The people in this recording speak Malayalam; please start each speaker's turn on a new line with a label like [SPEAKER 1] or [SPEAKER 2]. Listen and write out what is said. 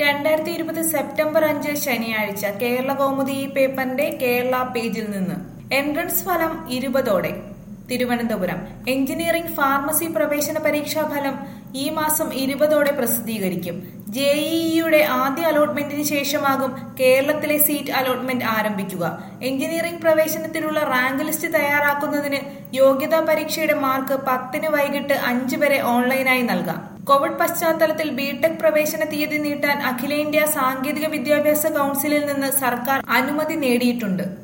[SPEAKER 1] രണ്ടായിരത്തി ഇരുപത് സെപ്റ്റംബർ അഞ്ച് ശനിയാഴ്ച കേരള കൗമുദി ഈ പേപ്പറിന്റെ കേരള പേജിൽ നിന്ന് എൻട്രൻസ് ഫലം ഇരുപതോടെ തിരുവനന്തപുരം എഞ്ചിനീയറിംഗ് ഫാർമസി പ്രവേശന പരീക്ഷാ ഫലം ഈ മാസം ഇരുപതോടെ പ്രസിദ്ധീകരിക്കും ജെഇഇയുടെ ആദ്യ അലോട്ട്മെന്റിന് ശേഷമാകും കേരളത്തിലെ സീറ്റ് അലോട്ട്മെന്റ് ആരംഭിക്കുക എഞ്ചിനീയറിംഗ് പ്രവേശനത്തിനുള്ള റാങ്ക് ലിസ്റ്റ് തയ്യാറാക്കുന്നതിന് യോഗ്യതാ പരീക്ഷയുടെ മാർക്ക് പത്തിന് വൈകിട്ട് അഞ്ച് വരെ ഓൺലൈനായി നൽകാം കോവിഡ് പശ്ചാത്തലത്തിൽ ബിടെക് പ്രവേശന തീയതി നീട്ടാൻ അഖിലേന്ത്യാ സാങ്കേതിക വിദ്യാഭ്യാസ കൗൺസിലിൽ നിന്ന് സർക്കാർ അനുമതി നേടിയിട്ടുണ്ട്